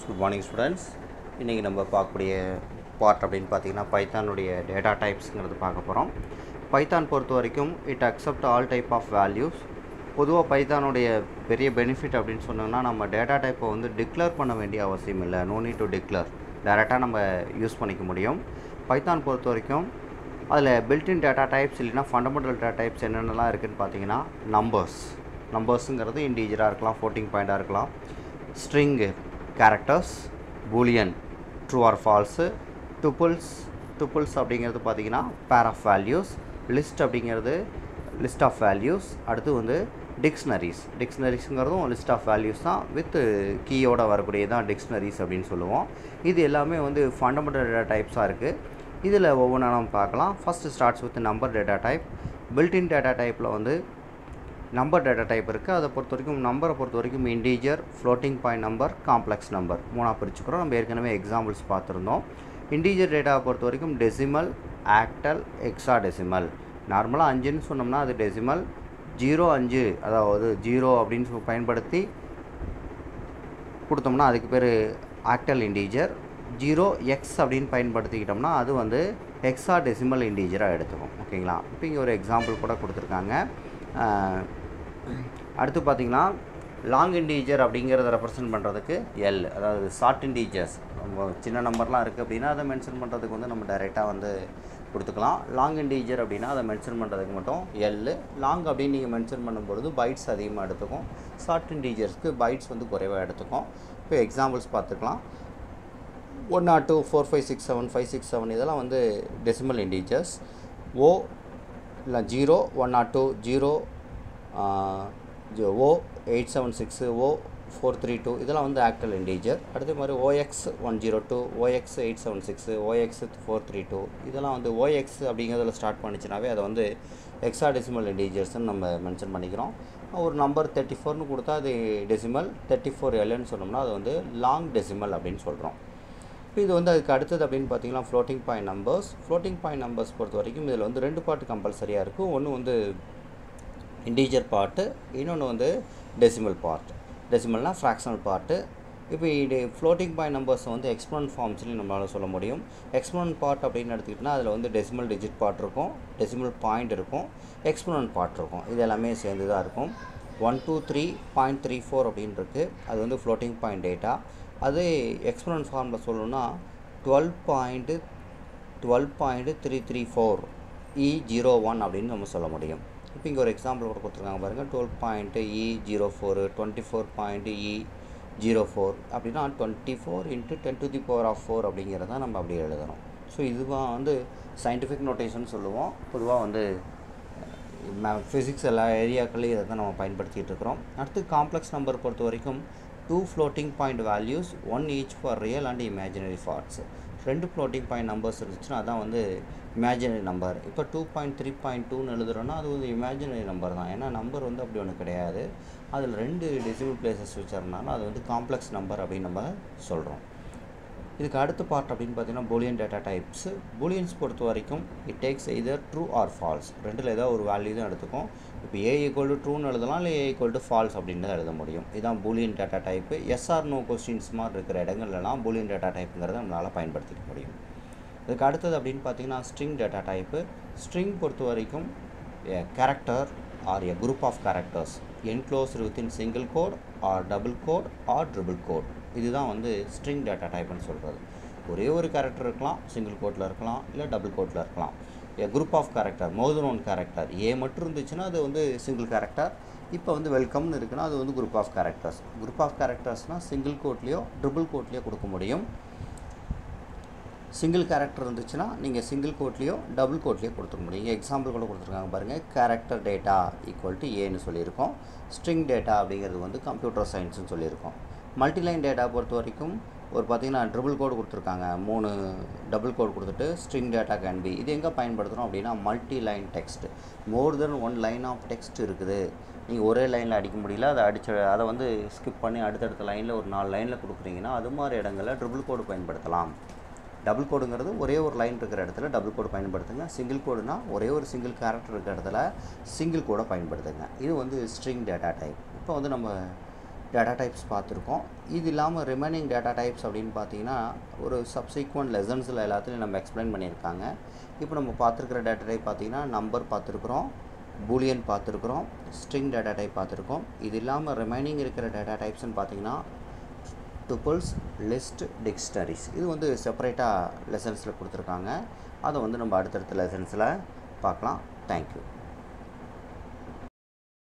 good morning students இன்றைக்கி நம்ம பார்க்கக்கூடிய பார்ட் அப்படின்னு பார்த்தீங்கன்னா பைத்தானுடைய டேட்டா டைப்ஸுங்கிறது பார்க்க போகிறோம் பைத்தான் பொறுத்த வரைக்கும் it accept all type of values பொதுவாக பைத்தானுடைய பெரிய பெனிஃபிட் அப்படின்னு சொன்னோம்னா நம்ம டேட்டா டைப்பை வந்து டிக்ளேர் பண்ண வேண்டிய அவசியம் இல்லை நோ நீட் டு டிக்ளேர் டேரெக்டாக நம்ம யூஸ் பண்ணிக்க முடியும் பைத்தான் பொறுத்த வரைக்கும் அதில் பில்டின் டேட்டா டைப்ஸ் இல்லைன்னா ஃபண்டமெண்டல் டேட்டா டைப்ஸ் என்னென்னலாம் இருக்குதுன்னு பார்த்தீங்கன்னா நம்பர்ஸ் நம்பர்ஸுங்கிறது இண்டீஜராக இருக்கலாம் ஃபோர்ட்டிங் பாயிண்ட்டாக இருக்கலாம் string characters boolean true or false tuples tuples அப்படிங்கிறது பார்த்தீங்கன்னா பேர் ஆஃப் வேல்யூஸ் லிஸ்ட் அப்படிங்கிறது லிஸ்ட் ஆஃப் வேல்யூஸ் அடுத்து வந்து டிக்ஷனரிஸ் டிக்ஷனரிஸுங்கிறதும் லிஸ்ட் ஆஃப் வேல்யூஸ் தான் வித் கீயோட வரக்கூடியது தான் டிக்ஷனரிஸ் அப்படின்னு சொல்லுவோம் இது எல்லாமே வந்து ஃபண்டமெண்டல் டேட்டா டைப்ஸாக இருக்குது இதில் ஒவ்வொன்றா நம்ம பார்க்கலாம் first starts with number data type built-in data டைப்பில் வந்து நம்பர் டேட்டா டைப் இருக்குது அதை பொறுத்த வரைக்கும் நம்பரை பொறுத்த வரைக்கும் integer floating point number complex number மூணாக பிரிச்சுக்கிறோம் நம்ம ஏற்கனவே எக்ஸாம்பிள்ஸ் பார்த்துருந்தோம் இண்டீஜர் டேட்டாவை பொறுத்த வரைக்கும் டெசிமல் ஆக்டல் எக்ஸா டெசிமல் நார்மலாக அஞ்சுன்னு சொன்னோம்னா அது டெசிமல் ஜீரோ அஞ்சு அதாவது ஜீரோ அப்படின்னு சொல்லி பயன்படுத்தி கொடுத்தோம்னா அதுக்கு பேர் ஆக்டல் இண்டீஜர் ஜீரோ எக்ஸ் அப்படின்னு பயன்படுத்திக்கிட்டோம்னா அது வந்து எக்ஸா டெசிமல் இண்டீஜராக எடுத்துக்கும் ஓகேங்களா இப்போ இங்கே ஒரு எக்ஸாம்பிள் கூட கொடுத்துருக்காங்க அடுத்து பார்த்தீங்கன்னா லாங் இண்டீஜர் அப்படிங்கிறத ரெப்ரசன்ட் பண்ணுறதுக்கு எல் அதாவது ஷார்ட் இண்டீஜர்ஸ் நம்ம சின்ன நம்பர்லாம் இருக்குது அப்படின்னா அதை மென்ஷன் பண்ணுறதுக்கு வந்து நம்ம டைரெக்டாக வந்து கொடுத்துக்கலாம் லாங் இண்டீஜர் அப்படின்னா அதை மென்ஷன் பண்ணுறதுக்கு மட்டும் எல் லாங் அப்படின்னு நீங்கள் மென்ஷன் பண்ணும்பொழுது பைட்ஸ் அதிகமாக எடுத்துக்கும் ஷார்ட் இண்டீஜர்ஸ்க்கு பைட்ஸ் வந்து குறைவாக எடுத்துக்கும் இப்போ எக்ஸாம்பிள்ஸ் பார்த்துக்கலாம் one nought two four five six seven five six seven இதெல்லாம் வந்து டெசிமல் இண்டீஜர்ஸ் ஓ இல்லை zero one nought two zero O eight seven six O four three two இதெல்லாம் வந்து ஆக்டல் இண்டீஜர் அடுத்த மாதிரி O X one zero two O X eight seven six O X four three two இதெல்லாம் வந்து OX அப்படிங்கிறதுல start பண்ணிச்சுனாவே அதை வந்து எக்ஸா டெசிமல் இண்டீஜர்ஸ்னு நம்ம மென்ஷன் பண்ணிக்கிறோம் ஒரு நம்பர் தேர்ட்டி ஃபோர்னு கொடுத்தா அது டெசிமல் தேர்ட்டி ஃபோர் எல்னு சொன்னோம்னா அது வந்து லாங் டெசிமல் அப்படின்னு சொல்கிறோம் இப்போ இது வந்து அதுக்கு அடுத்தது அப்படின்னு பார்த்தீங்கன்னா floating point numbers floating point numbers பொறுத்த வரைக்கும் இதில் வந்து ரெண்டு பார்ட்டு கம்பல்சரியாக இருக்கும் ஒன்று வந்து இண்டீஜர் பார்ட்டு இன்னொன்று வந்து டெசிமல் பார்ட் டெசிமல்னால் ஃப்ராக்ஷனல் பார்ட்டு இப்போ இது ஃப்ளோட்டிங் பாயிண்ட் நம்பர்ஸ் வந்து எக்ஸ்போனன்ட் ஃபார்ம்ஸ்லையும் நம்மளால் சொல்ல முடியும் எக்ஸ்போனன்ட் பார்ட் அப்படின்னு எடுத்துக்கிட்டோம்னா அதில் வந்து டெசிமல் டிஜிட் பார்ட் இருக்கும் டெசிமல் பாயிண்ட் இருக்கும் எக்ஸ்போனன்ட் பார்ட் இருக்கும் இது எல்லாமே சேர்ந்து தான் இருக்கும் one two three point three four அப்படின்னு இருக்குது அது வந்து ஃப்ளோட்டிங் பாயிண்ட் டேட்டா அது எக்ஸ்போனன்ட் ஃபார்மில் சொல்லணும்னா twelve point twelve point three three four E zero one அப்படின்னு நம்ம சொல்ல முடியும் இப்போ இங்கே ஒரு எக்ஸாம்பிள் கூட கொடுத்துருக்காங்க பாருங்கள் twelve point E zero four twenty four point E zero four அப்படின்னா twenty four into ten to the power of four அப்படிங்கிறத நம்ம அப்படி எழுதணும் ஸோ இதுவாக வந்து சயின்டிஃபிக் நோட்டேஷன் சொல்லுவோம் பொதுவாக வந்து ஃபிசிக்ஸ் எல்லா ஏரியாக்கள்லையும் இதை தான் நம்ம பயன்படுத்திகிட்டு இருக்கிறோம் அடுத்து காம்ப்ளெக்ஸ் நம்பர் பொறுத்த வரைக்கும் two floating point values one each for real and imaginary parts ரெண்டு ஃப்ளோட்டிங் பாயிண்ட் நம்பர்ஸ் இருந்துச்சுன்னா அதான் வந்து இமேஜினரி நம்பர் இப்போ டூ பாயிண்ட் த்ரீ பாயிண்ட் டூன்னு எழுதுறோன்னா அது வந்து இமேஜினரி நம்பர் தான் ஏன்னா நம்பர் வந்து அப்படி ஒன்று கிடையாது அதில் ரெண்டு டெசிமல் பிளேசஸ் வச்சுருந்தாலும் அது வந்து காம்ப்ளெக்ஸ் நம்பர் அப்படின்னு நம்ம சொல்கிறோம் இதுக்கு அடுத்த பார்ட் அப்படின்னு பார்த்தீங்கன்னா பூலியன் டேட்டா டைப்ஸ் பூலியன்ஸ் பொறுத்த வரைக்கும் it takes either true or false ரெண்டில் ஏதாவது ஒரு வேல்யூ தான் எடுத்துக்கும் இப்போ ஏ ஈக்குவல் டு ட்ரூன்னு எழுதலாம் இல்லை ஏ ஈக்குவல் டு ஃபால்ஸ் அப்படின்னு எழுத முடியும் இதுதான் boolean data type yes or no questions மாதிரி இருக்கிற இடங்கள்லாம் பூலியன் டேட்டா டைப்புங்கிறத நம்மளால் பயன்படுத்திக்க முடியும் இதுக்கு அடுத்தது அப்படின்னு பார்த்தீங்கன்னா ஸ்ட்ரிங் டேட்டா டைப்பு ஸ்ட்ரிங் பொறுத்த வரைக்கும் character or a group of characters enclosed within single quote or double quote or triple quote இதுதான் வந்து ஸ்ட்ரிங் டேட்டா டைப்னு சொல்கிறது ஒரே ஒரு கேரக்டர் இருக்கலாம் சிங்கிள் கோட்டில் இருக்கலாம் இல்லை டபுள் கோட்டில் இருக்கலாம் a group of character more than one character A மட்டும் இருந்துச்சுன்னா அது வந்து சிங்கிள் கேரக்டர் இப்போ வந்து வெல்கம்னு இருக்குன்னா அது வந்து group of characters group of கேரக்டர்ஸ்னால் சிங்கிள் கோட்லேயோ ட்ரிபிள் கோட்லேயோ கொடுக்க முடியும் சிங்கிள் கேரக்டர் இருந்துச்சுன்னா நீங்கள் சிங்கிள் கோட்லேயோ டபுள் கோட்லேயோ கொடுத்துக்க முடியும் இங்கே எக்ஸாம்பிள் கூட கொடுத்துருக்காங்க பாருங்கள் கேரக்டர் டேட்டா ஈக்குவல் டு ஏன்னு சொல்லியிருக்கோம் ஸ்ட்ரிங் டேட்டா அப்படிங்கிறது வந்து கம்ப்யூட்டர் சயின்ஸ்னு சொல்லியிருக்கோம் மல்டிலைன் டேட்டா பொறுத்த வரைக்கும் ஒரு பார்த்திங்கன்னா ட்ரிபிள் கோடு கொடுத்துருக்காங்க மூணு டபுள் கோட் கொடுத்துட்டு ஸ்ட்ரிங் டேட்டா கேன் பி இது எங்கே பயன்படுத்துகிறோம் அப்படின்னா multi line text more than one line of text இருக்குது நீங்கள் ஒரே லைனில் அடிக்க முடியல அதை அடித்த அதை வந்து ஸ்கிப் பண்ணி அடுத்தடுத்த லைனில் ஒரு நாலு லைனில் கொடுக்குறீங்கன்னா அது மாதிரி இடங்களில் ட்ரிபிள் கோடு பயன்படுத்தலாம் டபுள் கோடுங்கிறது ஒரே ஒரு லைன் இருக்கிற இடத்துல டபுள் கோடு பயன்படுத்துங்க சிங்கிள் கோடுனா ஒரே ஒரு சிங்கிள் கேரக்டர் இருக்கிற இடத்துல சிங்கிள் கோடை பயன்படுத்துங்க இது வந்து ஸ்ட்ரிங் டேட்டா டைப் இப்போ வந்து நம்ம டேட்டா டைப்ஸ் பார்த்துருக்கோம் இது இல்லாமல் ரிமைனிங் டேட்டா டைப்ஸ் அப்படின்னு பார்த்தீங்கன்னா ஒரு சப்சீக்வெண்ட் லெசன்ஸில் எல்லாத்துலையும் நம்ம எக்ஸ்பிளைன் பண்ணியிருக்காங்க இப்போ நம்ம பார்த்துருக்கிற டேட்டா டைப் பார்த்தீங்கன்னா நம்பர் பார்த்துருக்குறோம் பூலியன் பார்த்துருக்குறோம் ஸ்ட்ரிங் டேட்டா டைப் பார்த்துருக்கோம் இது இல்லாமல் ரிமைனிங் இருக்கிற டேட்டா டைப்ஸ்னு பார்த்தீங்கன்னா டுபிள்ஸ் லிஸ்ட் டிக்ஷனரிஸ் இது வந்து செப்பரேட்டாக லெசன்ஸில் கொடுத்துருக்காங்க அதை வந்து நம்ம அடுத்தடுத்த லெசன்ஸில் பார்க்கலாம் தேங்க்யூ